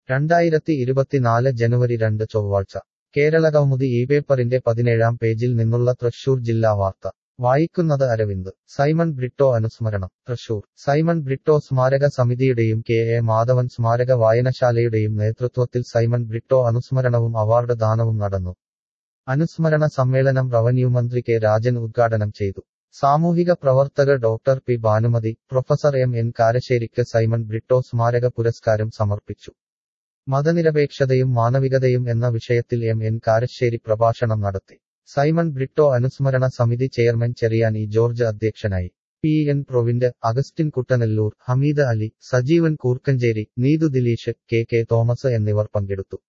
രണ്ടായിരത്തി ഇരുപത്തിനാല് ജനുവരി രണ്ട് ചൊവ്വാഴ്ച കേരളകൗമുദി ഈ പേപ്പറിന്റെ പതിനേഴാം പേജിൽ നിന്നുള്ള തൃശൂർ ജില്ലാ വാർത്ത വായിക്കുന്നത് അരവിന്ദ് സൈമൺ ബ്രിട്ടോ അനുസ്മരണം തൃശൂർ സൈമൺ ബ്രിട്ടോ സ്മാരക സമിതിയുടെയും കെ എ മാധവൻ സ്മാരക വായനശാലയുടെയും നേതൃത്വത്തിൽ സൈമൺ ബ്രിട്ടോ അനുസ്മരണവും അവാർഡ് ദാനവും നടന്നു അനുസ്മരണ സമ്മേളനം റവന്യൂ മന്ത്രി കെ രാജൻ ഉദ്ഘാടനം ചെയ്തു സാമൂഹിക പ്രവർത്തക doctor P Bhanumathi professor M N കാരശ്ശേരിക്ക് സൈമൺ ബ്രിട്ടോ സ്മാരക പുരസ്കാരം സമർപ്പിച്ചു മതനിരപേക്ഷതയും മാനവികതയും എന്ന വിഷയത്തിൽ എം എൻ കാരശ്ശേരി പ്രഭാഷണം നടത്തി സൈമൺ ബ്രിട്ടോ അനുസ്മരണ സമിതി ചെയർമാൻ ചെറിയാൻ ഇ ജോർജ് അധ്യക്ഷനായി P N Provint Augustine Kuttanellur Hameed Ali Sajeevan Koorkkenchery Neethu Dileesh K K Thomas എന്നിവർ പങ്കെടുത്തു